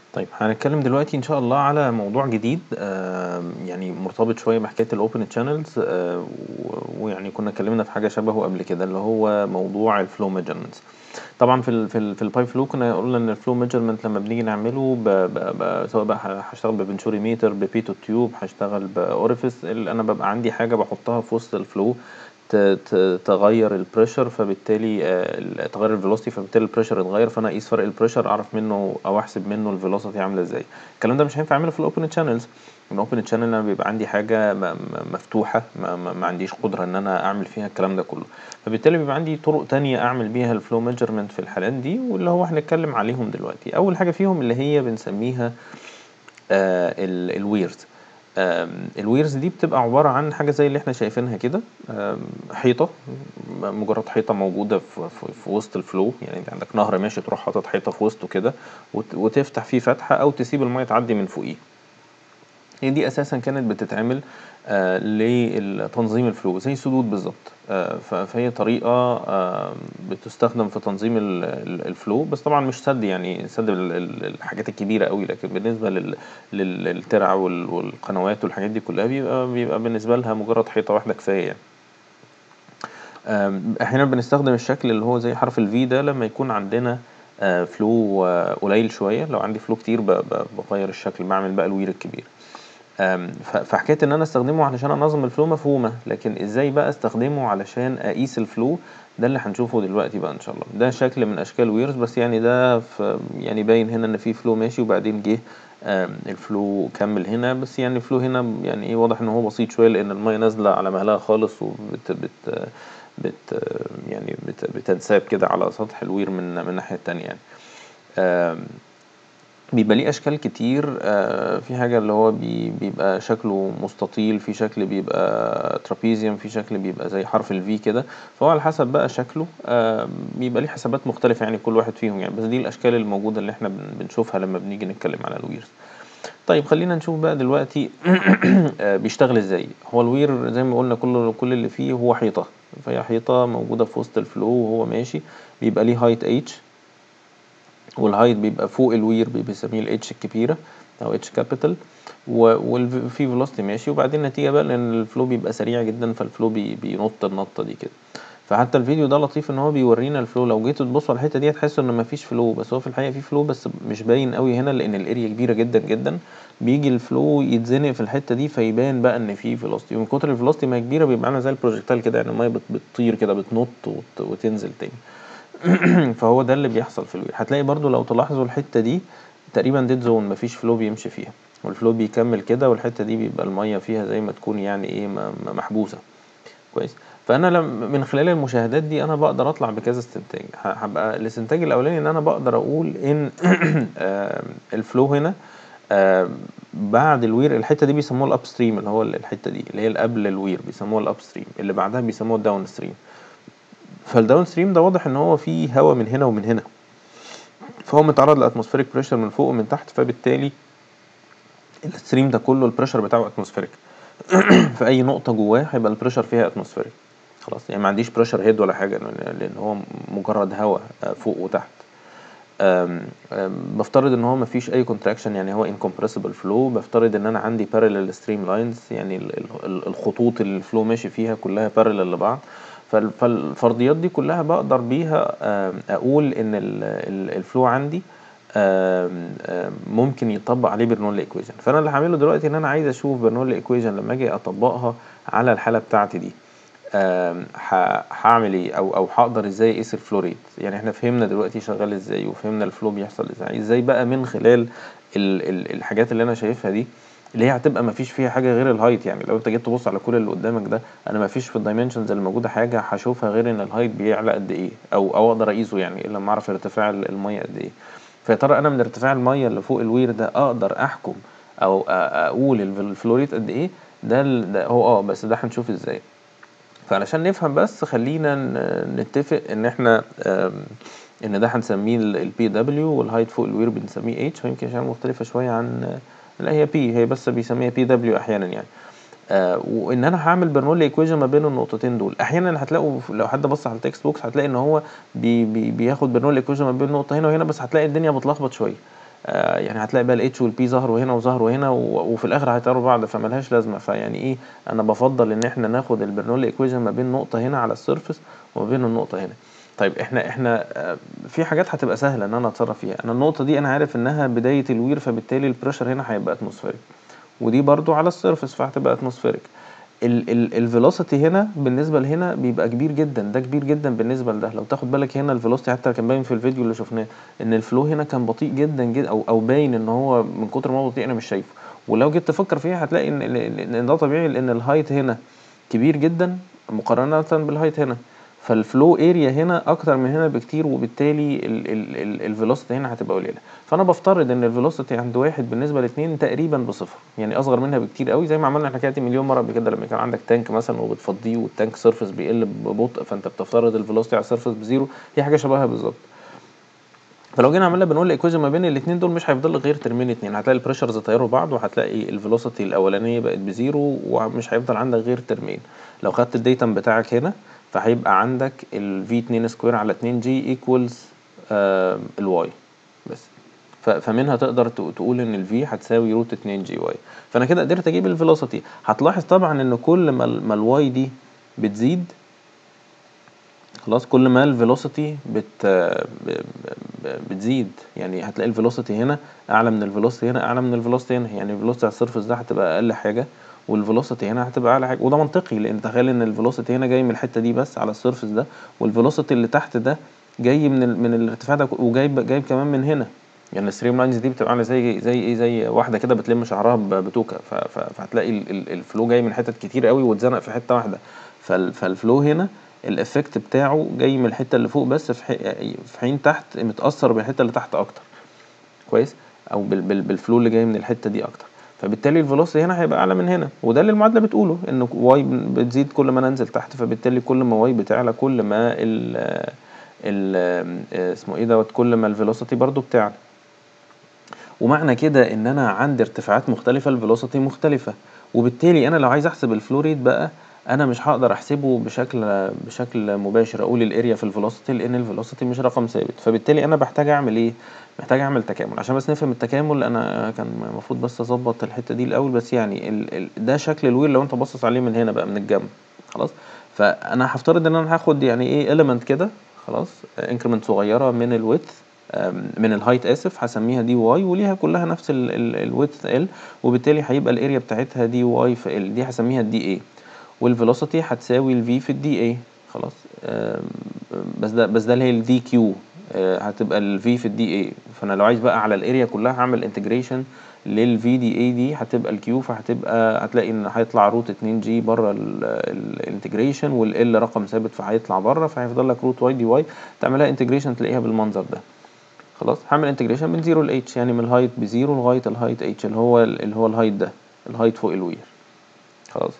طيب هنتكلم دلوقتي إن شاء الله على موضوع جديد آمم، يعني مرتبط شوية بحكاية الopen channels آآ، و ويعني كنا اتكلمنا في حاجة شبهه قبل كده اللي هو موضوع الflow measurements طبعًا في ال في ال في الpipe flow كنا قُلنا إن الflow measurement لمّا بنيجي نعمله ب ب ب سواء بقى ه هاشتغل بventurimeter بpitot tube هاشتغل بorifice ال أنا بابقى عندي حاجة باحطها في وسط الflow ت ت تغيّر الpressure فبالتالي آآ، ال تغيّر الvelocity فبالتالي الpressure اتغيّر فأنا أقيس فرق الpressure أعرف منه أو أحسب منه الvelocity عاملة إزاي. الكلام ده مش هينفع أعمله في الopen channels الopen channel أنا بيبقى عندي حاجة م م مفتوحة ما ما ما عنديش قدرة إن أنا أعمل فيها الكلام ده كله، فبالتالي بيبقى عندي طرق تانية أعمل بيها الflow measurement في الحالات دي واللي هو هنتكلم عليهم دلوقتي. أول حاجة فيهم اللي هي بنسميها آآ، ال الwears آمم، الwears دي بتبقى عبارة عن حاجة زي اللي إحنا شايفينها كده آمم، حيطة م مجرد حيطة موجودة في في في وسط الflow يعني أنت عندك نهر ماشي تروح حاطط حيطة في وسطه كده وت وتفتح فيه فتحة أو تسيب المَيّة تعدي من فوقيه. هي دي أساسًا كانت بتتعمل آآ، للتنظيم الflow زي السدود بالضبط آآ، ف فهي طريقة آآ، بتستخدم في تنظيم ال ال الflow بس طبعًا مش سد يعني سد ال ال الحاجات الكبيرة أوي لكن بالنسبة لل لل للترع وال والقنوات والحاجات دي كلها بيبقى بيبقى بالنسبة لها مجرد حيطة واحدة كفاية يعني. آمم، أحيانًا بنستخدم الشكل اللي هو زي حرف الV ده لمّا يكون عندنا آآ، flow قليل شوية لو عندي flow كتير ب ب باغيّر الشكل باعمل بقى الweir الكبير. آمم، ف فحكاية إن أنا أستخدمه علشان أنظم الflow مفهومة، لكن إزاي بقى أستخدمه علشان أقيس الflow ده اللي هنشوفه دلوقتي بقى إن شاء الله. ده شكل من أشكال wears بس يعني ده ف يعني باين هنا إن في flow ماشي وبعدين جه آمم، الflow كمّل هنا بس يعني الflow هنا يعني إيه واضح إن هو بسيط شوية لأن المَيّة نازلة على مهلها خالص وبت بت بت يعني بت بتنساب كده على سطح الweir من من الناحية التانية يعني. آمم، بيبقى ليه أشكال كتير آآ، في حاجة اللي هو بي بيبقى شكله مستطيل، في شكل بيبقى trapezium في شكل بيبقى زي حرف الV كده، فهو على حسب بقى شكله آآ، بيبقى ليه حسابات مختلفة يعني كل واحد فيهم يعني، بس دي الأشكال الموجودة اللي إحنا بن بنشوفها لمّا بنيجي نتكلم على الwears. طيب خلّينا نشوف بقى دلوقتي آآ، بيشتغل إزاي. هو الweir زي ما قُلنا كل كل اللي فيه هو حيطة، فهي حيطة موجودة في وسط الflow وهو ماشي بيبقى ليه height h والheight بيبقى فوق الweir ب بنسميه الH الكبيرة أو H capital و والv في velocity ماشي وبعدين نتيجة بقى لإن الflow بيبقى سريع جدًا فالflow بي بينط النطة دي كده. فحتى الفيديو ده لطيف إن هو بيورينا الflow لو جيتوا تبصوا على الحتة دي هتحسوا إن ما فيش flow بس هو في الحقيقة في flow بس مش باين أوي هنا لإن الarea كبيرة جدًا، جدًا، بييجي الflow يتزنق في الحتة دي فيبان بقى إن في velocity ومن كتر الvelocity ما هي كبيرة بيبقى عاملة زي الprojectile كده يعني المَيّة بت بتطير كده بتنط وت وتنزل تاني. فهو ده اللي بيحصل في الweir. هتلاقي برضه لو تلاحظوا الحتة دي تقريبًا dead zone ما فيش flow بيمشي فيها والflow بيكمّل كده والحتة دي بيبقى المَيّة فيها زي ما تكون يعني إيه م م محبوسة كويس. فأنا لم من خلال المشاهدات دي أنا باقدر أطلع بكذا استنتاج ه هابقى الاستنتاج الأولاني إن أنا باقدر أقول إن آآ، الflow هنا آآ، بعد الweir الحتة دي بيسموها الupstream اللي هو ال الحتة دي اللي هي اللي قبل الweir بيسموها الupstream اللي بعدها بيسموها الdownstream. فالdownstream ده واضح إن هو فيه هوا من هنا ومن هنا. فهو متعرض لatmospheric pressure من فوق ومن تحت فبالتالي الstream ده كله الpressure بتاعه atmospheric في أي نقطة جواه هيبقى الpressure فيها atmospheric خلاص يعني ما عنديش pressure head ولا حاجة لإن هو مجرد هوا فوق وتحت. آمم، آمم، بافترض إن هو ما فيش أي contraction يعني هو incompressible flow بافترض إن أنا عندي parallel streamlines يعني ال ال الخطوط اللي الflow ماشي فيها كلها parallel لبعض فال فالفرضيات دي كلها باقدر بيها آمم، أقول إن ال ال الflow عندي آمم، آمم، ممكن يتطبق عليه Bernoulli equation فأنا اللي هاعمله دلوقتي إن أنا عايز أشوف Bernoulli equation لمّا آجي أطبقها على الحالة بتاعتي دي آمم، ه هاعمل إيه أو أو هاقدر إزاي أقيس الflow rate يعني إحنا فهمنا دلوقتي شغال إزاي وفهمنا الflow بيحصل إزاي، إزاي بقى من خلال ال ال الحاجات اللي أنا شايفها دي اللي هي هتبقى ما فيش فيها حاجة غير الheight يعني لو أنت جيت تبص على كل اللي قدامك ده أنا ما فيش في الdimensions اللي موجودة حاجة هاشوفها غير إن الheight بيعلى قد إيه أو أو أقدر أقيسه يعني إلا لمّا أعرف ارتفاع ال المَيّة قد إيه. فيا ترى أنا من ارتفاع المَيّة اللي فوق الweir ده أقدر أحكم أو أ أقول الفل الflow rate قد إيه ده ال ده هو آه، بس ده هنشوف إزاي. فعلشان نفهم بس خلّينا ن نتفق إن إحنا آمم، إن ده هنسميه ال الPW والheight فوق الweir بنسميه H ويمكن عشان مختلفة شوية عن لأ هي P هي بس بيسميها PW أحيانًا يعني. آآ، وإن أنا هاعمل Bernoulli equation ما بين النقطتين دول. أحيانًا هتلاقوا ف لو حد بص على الtext book هتلاقي إن هو بي بي بياخد Bernoulli equation ما بين نقطة هنا وهنا بس هتلاقي الدنيا متلخبط شوية. آه يعني هتلاقي بقى الاتش والبي ظهروا هنا وظهروا هنا و- وفي الاخر هيطيروا بعض فملهاش لازمه فيعني ايه انا بفضل ان احنا ناخد البرنولي ايكويشن ما بين نقطه هنا على السيرفس وما بين النقطه هنا طيب احنا احنا آه، في حاجات هتبقى سهله ان انا اتصرف فيها انا النقطه دي انا عارف انها بدايه الوير فبالتالي البريشر هنا هيبقى اتموسفيريك ودي برضو على السيرفس فهتبقى اتموسفيريك الفيلوسيتي هنا بالنسبه لهنا بيبقى كبير جدا ده كبير جدا بالنسبه لده لو تاخد بالك هنا الفيلوسيتي حتى كان باين في الفيديو اللي شفناه ان الفلو هنا كان بطيء جدا جدا او او باين ان هو من كتر ما هو بطيء انا مش شايفه ولو جيت تفكر فيها هتلاقي ان ان إن ده طبيعي لان الهايت هنا كبير جدا مقارنه بالهايت هنا فالفلو اريا هنا اكتر من هنا بكتير وبالتالي الفيلوسيتي هنا هتبقى قليله فانا بفترض ان الفيلوسيتي عند واحد بالنسبه لاثنين تقريبا بصفر يعني اصغر منها بكتير قوي زي ما عملنا الحكايه دي مليون مره قبل كده لما كان عندك تانك مثلا وبتفضيه والتانك سيرفس بيقل ببطء فانت بتفترض الفيلوسيتي على السيرفس بزيرو هي حاجه شبهها بالظبط فلو جينا عملنا بنقول الايكويشن ما بين الاثنين دول مش هيفضل غير ترمين اتنين هتلاقي البريشرز طيروا بعض وهتلاقي الفيلوسيتي الاولانيه بقت بزيرو ومش هيفضل عندك غير ترمين لو خدت الديتم بتاعك هنا فهيبقى عندك ال V2 سكوير على 2 جي ايكوالز الواي بس ف- فمنها تقدر ت- تقول ان الفي هتساوي روت 2 جي واي فانا كده قدرت اجيب الفيلوسيتي هتلاحظ طبعا ان كل ما ال- ما الواي دي بتزيد خلاص كل ما الفيلوسيتي بت ب- ب- بتزيد يعني هتلاقي الفيلوسيتي هنا اعلى من الفيلوسيتي هنا اعلى من الفيلوسيتي هنا يعني الفيلوسيتي على السيرفس ده هتبقى اقل حاجه والفيلوسيتي هنا هتبقى اعلى حاجه وده منطقي لان تخيل ان الفيلوسيتي هنا جاي من الحته دي بس على السيرفس ده والفيلوسيتي اللي تحت ده جاي من ال... من الارتفاع ده وجايب جايب كمان من هنا يعني الستريم لاينز دي بتبقى عامله زي زي ايه زي واحده كده بتلم شعرها ب- بتوكه ف... ف... فهتلاقي ال... ال- الفلو جاي من حتت كتير قوي واتزنق في حته واحده فال... فالفلو هنا الافكت بتاعه جاي من الحته اللي فوق بس في, ح... في حين تحت متاثر بالحته اللي تحت اكتر كويس او بال... بال... بالفلو اللي جاي من الحته دي اكتر فبالتالي الفيلوسيتي هنا هيبقى اعلى من هنا وده اللي المعادله بتقوله ان واي بتزيد كل ما ننزل تحت فبالتالي كل ما واي بتعلى كل ما ال ال اسمه ايه دوت كل ما الفيلوسيتي برضو بتعلى ومعنى كده ان انا عندي ارتفاعات مختلفه الفيلوسيتي مختلفه وبالتالي انا لو عايز احسب الفلو ريت بقى انا مش هقدر احسبه بشكل بشكل مباشر اقول الاريا في الفيلوسيتي لان الفيلوسيتي مش رقم ثابت فبالتالي انا بحتاج اعمل ايه محتاج اعمل تكامل عشان بس نفهم التكامل انا كان المفروض بس اظبط الحته دي الاول بس يعني ال ال ده شكل الوير لو انت باصص عليه من هنا بقى من الجنب خلاص فانا هفترض ان انا هاخد يعني ايه element كده خلاص انكريمنت صغيره من الويدث من الهايت اسف هسميها دي واي وليها كلها نفس الويدث ال وبالتالي هيبقى الاريا بتاعتها دي واي في ال دي هسميها الدي اي والفيلوسيتي هتساوي الفي في الدي اي خلاص آم، بس ده بس ده اللي هي الدي كيو هتبقى الفي في الدي اي فانا لو عايز بقى على الاريا كلها هعمل انتجريشن للفي دي اي دي هتبقى الكيو فهتبقى هتلاقي ان هيطلع روت 2 جي بره الانتجريشن والال رقم ثابت فهيطلع بره فهيفضل لك روت واي دي واي تعملها انتجريشن تلاقيها بالمنظر ده خلاص هعمل انتجريشن من 0 ل اتش يعني من الهايت بزيرو لغايه الهايت اتش اللي هو اللي هو الهايت ده الهايت فوق الوير خلاص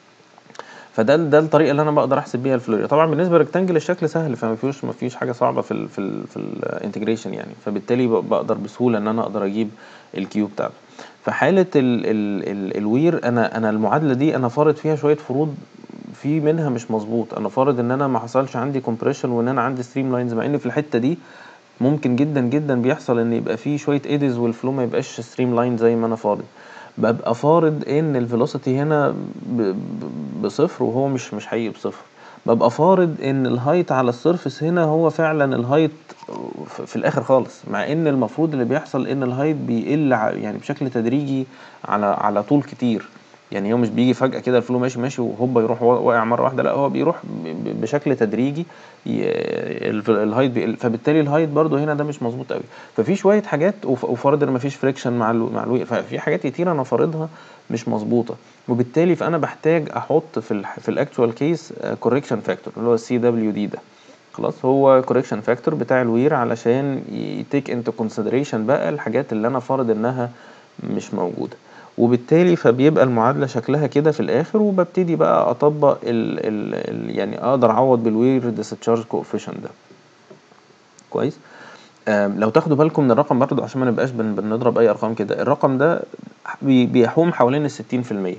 فده ده الطريقه اللي انا بقدر احسب بيها الفلوريا طبعا بالنسبه للريكتانجل الشكل سهل فما فيهوش ما فيش حاجه صعبه في ال في ال في الانتجريشن يعني فبالتالي ب- بقدر بسهوله ان انا اقدر اجيب الكيو بتاعته في حاله ال ال ال الوير انا انا المعادله دي انا فارض فيها شويه فروض في منها مش مظبوط انا فارض ان انا ما حصلش عندي كومبريشن وان انا عندي ستريم لاينز مع ان في الحته دي ممكن جدا جدا بيحصل ان يبقى فيه شويه ايديز والفلو ما يبقاش ستريم لاين زي ما انا فارض ببقى فارض ان الفيلوسيتي هنا ب- ب- بصفر وهو مش مش حقيقي بصفر ببقى فارض ان الهايت على السيرفس هنا هو فعلا الهايت ف- في الاخر خالص مع ان المفروض اللي بيحصل ان الهايت بيقل ع- يعني بشكل تدريجي على على طول كتير يعني هو مش بيجي فجأة كده الفلو ماشي ماشي وهوبا يروح وا- واقع مرة واحدة لا هو بيروح ب- ب- بشكل تدريجي ي- الف- الهايت بيقل فبالتالي الهايت برضو هنا ده مش مظبوط قوي ففي شوية حاجات وف- وفرض ان مفيش فريكشن مع ال مع الوي ففي حاجات كتير انا فارضها مش مظبوطة وبالتالي فانا بحتاج احط في ال في الاكتوال كيس كوريكشن فاكتور اللي هو السي دبليو دي ده خلاص هو كوريكشن فاكتور بتاع الوير علشان يتيك انتو كونسيدريشن بقى الحاجات اللي انا فارض انها مش موجوده وبالتالي فبيبقى المعادله شكلها كده في الاخر وببتدي بقى اطبق ال ال ال يعني اقدر اعوض بالوير ديسشارج كوفيشن ده كويس آم، لو تاخدوا بالكم من الرقم برضو عشان ما نبقاش بن بنضرب اي ارقام كده الرقم ده بي- بيحوم حوالين ال 60%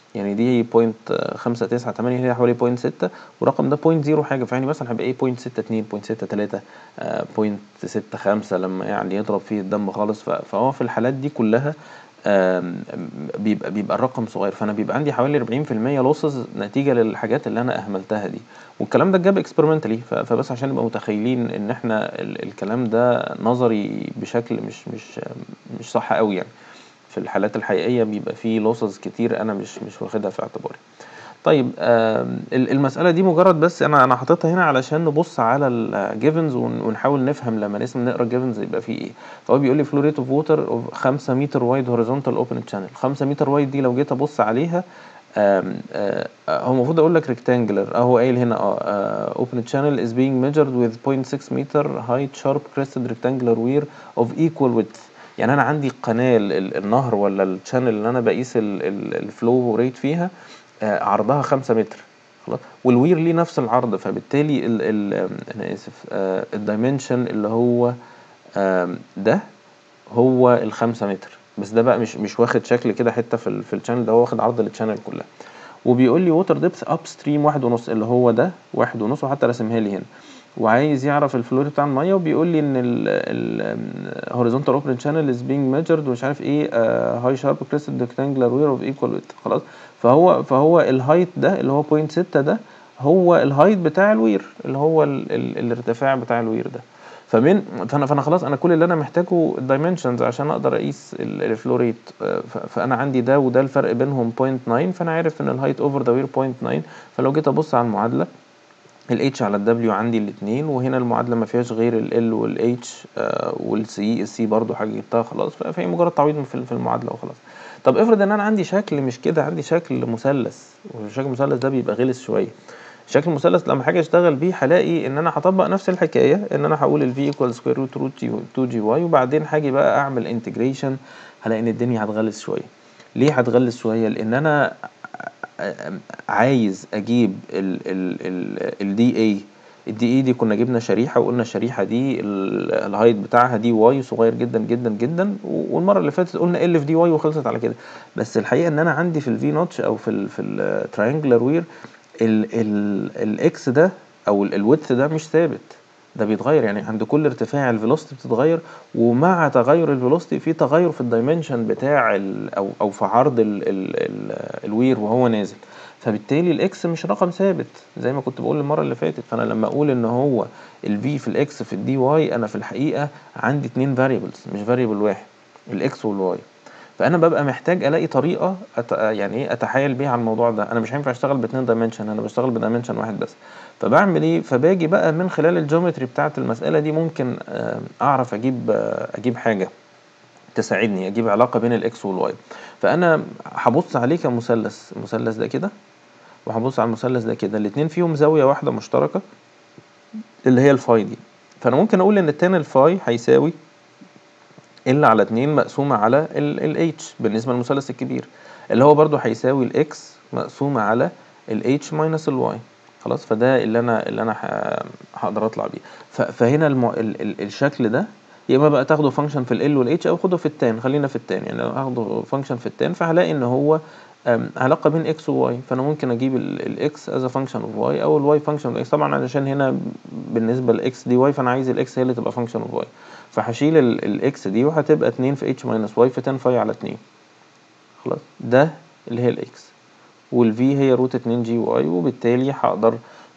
يعني دي بوينت خمسة تسعة تمانية هي حوالي بوينت ستة والرقم ده بوينت زيرو حاجة فيعني مثلا هيبقى ايه بوينت ستة اتنين بوينت ستة تلاتة بوينت ستة خمسة لما يعني يضرب فيه الدم خالص ف- فهو في الحالات دي كلها آم، بيبقى بيبقى الرقم صغير فانا بيبقى عندي حوالي 40% لوسز نتيجه للحاجات اللي انا اهملتها دي والكلام ده اتجاب اكسبيرمنتالي فبس عشان نبقى متخيلين ان احنا ال- الكلام ده نظري بشكل مش مش مش صح قوي يعني في الحالات الحقيقيه بيبقى فيه لوسز كتير انا مش مش واخدها في اعتباري طيب آم، ال- المسألة دي مجرد بس أنا أنا حاططها هنا علشان نبص على الجيفنز ونحاول نفهم لما نسم نقرا الجيفنز يبقى فيه إيه فهو بيقول لي فلو ريت اوف ووتر 5 متر وايد هوريزونتال اوبن تشانل 5 متر وايد دي لو جيت أبص عليها آم، آه، هو المفروض أقول لك ريكتانجلر أهو قايل هنا اه اوبن تشانل is being measured with 0.6 متر height sharp crested rectangular weir of equal width يعني أنا عندي قناة ال- ال- النهر ولا الشانل اللي أنا بقيس الفلو ريت فيها آه، عرضها خمسة متر خلاص والوير ليه نفس العرض فبالتالي ال ال انا اسف الدايمنشن اللي هو آم، ده هو الخمسة متر بس ده بقى مش مش واخد شكل كده حته في ال في الشانل ده هو واخد عرض الشانل كلها وبيقول لي ووتر ديبث اب ستريم واحد ونص اللي هو ده واحد ونص وحتى راسمها لي هنا وعايز يعرف الفلو بتاع الميه وبيقول لي ان الهوريزونتال اوبن شانل از بينج ميجرد ومش عارف ايه هاي شارب كريستد ريكتانجلر وير اوف ايكوال ويت خلاص فهو فهو الهايت ده اللي هو بوينت ستة ده هو الهايت بتاع الوير اللي هو ال ال الارتفاع بتاع الوير ده فمن فانا فانا خلاص انا كل اللي انا محتاجه الدايمنشنز عشان اقدر اقيس الفلو ريت فانا عندي ده وده الفرق بينهم 0.9 فانا عارف ان الهايت اوفر ذا وير 0.9 فلو جيت ابص على المعادله ال H على ال W عندي الاتنين وهنا المعادلة ما فيهاش غير ال L وال H آه وال C ال C برضو حاجة جبتها خلاص فهي مجرد تعويض في في المعادلة وخلاص طب افرض ان انا عندي شكل مش كده عندي شكل مثلث والشكل المثلث ده بيبقى غلس شوية شكل المثلث لما حاجة اشتغل بيه هلاقي ان انا هطبق نفس الحكاية ان انا هقول ال V equal square root root 2 جي واي وبعدين هاجي بقى اعمل انتجريشن هلاقي ان الدنيا هتغلس شوية ليه هتغلس شوية لان انا عايز اجيب ال ال ال الدي اي الدي اي دي كنا جبنا شريحه وقلنا الشريحه دي الهايت بتاعها دي واي صغير جدا جدا جدا والمره اللي فاتت قلنا ال في دي واي وخلصت على كده بس الحقيقه ان انا عندي في الفي نوتش او في ال في التراينجلر وير الاكس ده او الويدث ده مش ثابت ده بيتغير يعني عند كل ارتفاع الفيلوسيتي بتتغير ومع تغير الفيلوسيتي في تغير في الدايمنشن بتاع ال او او في عرض ال ال ال الوير وهو نازل فبالتالي الاكس مش رقم ثابت زي ما كنت بقول المره اللي فاتت فانا لما اقول ان هو الفي في الاكس في الدي واي انا في الحقيقه عندي اتنين فاريبلز مش فاريبل واحد الاكس والواي فانا ببقى محتاج الاقي طريقه أت... يعني ايه اتحايل بيها على الموضوع ده انا مش هينفع اشتغل باتنين دايمنشن انا بشتغل بدايمنشن واحد بس فبعمل ايه فباجي بقى من خلال الجيومتري بتاعه المساله دي ممكن اعرف اجيب اجيب حاجه تساعدني اجيب علاقه بين الاكس والواي فانا هبص عليه كمثلث المثلث ده كده وهبص على المثلث ده كده الاتنين فيهم زاويه واحده مشتركه اللي هي الفاي دي فانا ممكن اقول ان التان الفاي هيساوي ال على اتنين مقسومة على ال h بالنسبة للمثلث الكبير اللي هو برضو هيساوي ال x مقسومة على ال h ماينس ال y خلاص فده اللي انا اللي انا هقدر اطلع بيه فهنا الم... ال... ال... الشكل ده يا اما بقى تاخده فانكشن في ال وال h او خده في التان خلينا في التان يعني لو اخده فانكشن في التان فهلاقي ان هو علاقة بين x و y فانا ممكن اجيب ال x as a function of y او ال y function of x طبعا علشان هنا بالنسبة ل x دي y فانا عايز ال x هي اللي تبقى function of y فهشيل الاكس دي وهتبقى اتنين في اتش ماينس واي في تان فاي على اتنين خلاص ده اللي هي الاكس والفي هي روت اتنين جي واي وبالتالي هقدر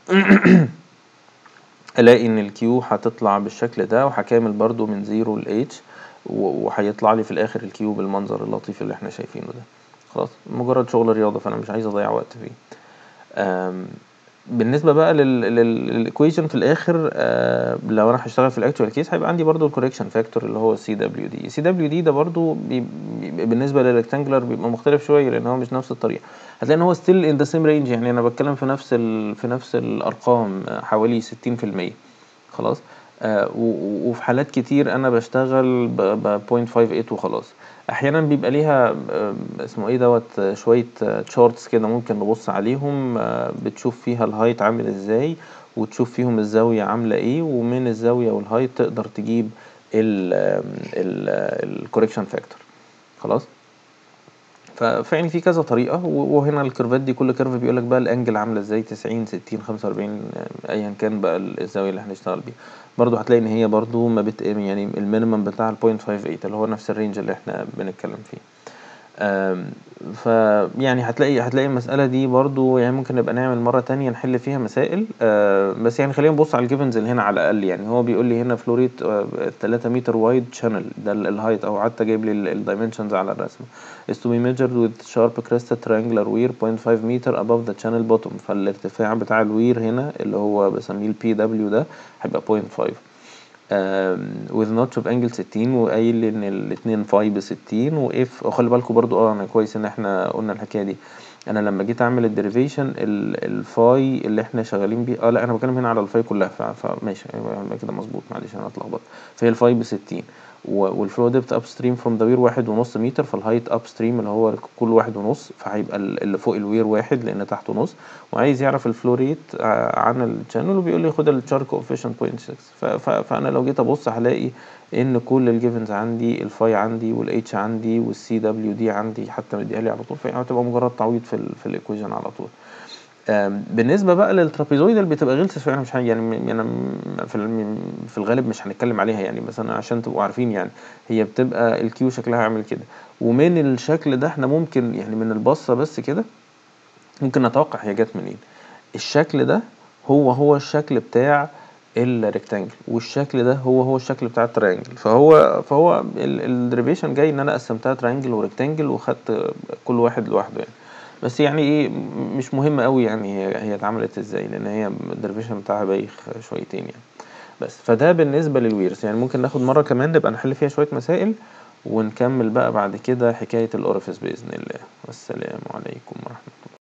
الاقي ان الكيو هتطلع بالشكل ده وهكامل برضو من زيرو لاتش وهيطلع لي في الاخر الكيو بالمنظر اللطيف اللي احنا شايفينه ده خلاص مجرد شغل رياضه فانا مش عايز اضيع وقت فيه بالنسبه بقى للايكويشن في الاخر آه لو انا هشتغل في الاكتوال كيس هيبقى عندي برضو الكوريكشن فاكتور اللي هو سي دبليو دي سي دبليو دي ده برضو بي بي بالنسبه للريكتانجلر بيبقى مختلف شويه لان هو مش نفس الطريقه هتلاقي ان هو ستيل ان ذا سيم رينج يعني انا بتكلم في نفس ال في نفس الارقام حوالي 60% خلاص آه وفي حالات كتير انا بشتغل ب 0.58 وخلاص احيانا بيبقى ليها اسمه ايه دوت شويه تشارتس كده ممكن نبص عليهم بتشوف فيها الهايت عامل ازاي وتشوف فيهم الزاويه عامله ايه ومن الزاويه والهايت تقدر تجيب الكوريكشن فاكتور خلاص ف فيعني في كذا طريقة و وهنا الكيرفات دي كل كيرف بيقول لك بقى الأنجل عاملة إزاي 90 60 45 أيًا كان بقى ال الزاوية اللي هنشتغل بيها، برضه هتلاقي إن هي برضه ما بت يعني الminimum بتاعها ال0.58 اللي هو نفس الrange اللي إحنا بنتكلم فيه. آمم فيعني هتلاقي هتلاقي المسألة دي برضه يعني ممكن نبقى نعمل مرة تانية نحل فيها مسائل آآ بس يعني خلّينا نبُص على الgivens اللي هنا على الأقل يعني، هو بيقول لي هنا flow rate آآ 3 متر wide channel ده ال الheight أهو حتى جايب لي ال الdimensions على الرسمة is to be measured with sharp crested triangular weir 0.5 meter above the channel bottom فالارتفاع بتاع الweir هنا اللي هو باسميه الPW ده هيبقى 0.5 آمم with notch of angle 60 وقايل لي إن الاتنين phi ب60 وF وخلّي بالكم برضه آه أنا كويس إن إحنا قُلنا الحكاية دي، أنا لمّا جيت أعمل الderivation ال الphi اللي إحنا شغالين بيه آه لأ أنا باتكلم هنا على الphi كلها ف فماشي يبقى كده مضبوط معلش أنا اتلخبطت، فهي الphi ب60 و والflow depth upstream from the weir واحد ونُص متر فالheight upstream اللي هو كل واحد ونُص فهيبقى ال اللي فوق الweir واحد لإن تحته نُص وعايز يعرف الflow rate آآ عن الchannel وبيقول لي خُد الchar coefficient 0.6 ف ف فأنا لو جيت أبُص هالاقي إن كل الgivens عندي الphi عندي والH عندي والCW دي عندي حتى مديها لي على طول فهي هتبقى مجرد تعويض في ال في الequation على طول. آمم بالنسبة بقى للtrapezoidal بتبقى غلسة شوية أنا مش ه يعني أنا في ال في الغالب مش هنتكلم عليها يعني بس أنا عشان تبقوا عارفين يعني، هي بتبقى الQ شكلها عامل كده ومن الشكل ده إحنا ممكن يعني من البصة بس كده ممكن نتوقع هي جات منين، الشكل ده هو، هو الشكل بتاع الrectangle والشكل ده هو، هو الشكل بتاع الtriangle فهو فهو ال الderivation جاي إن أنا قسمتها triangle وrectangle وخدت كل واحد لوحده يعني، بس يعني إيه مش مهم أوي يعني هي هي اتعملت إزاي لإن هي الderivation بتاعها بايخ شويتين يعني. بس فده بالنسبة للweirs يعني ممكن ناخد مرة كمان نبقى نحل فيها شوية مسائل ونكمل بقى بعد كده حكاية الorifice بإذن الله، والسلام عليكم ورحمة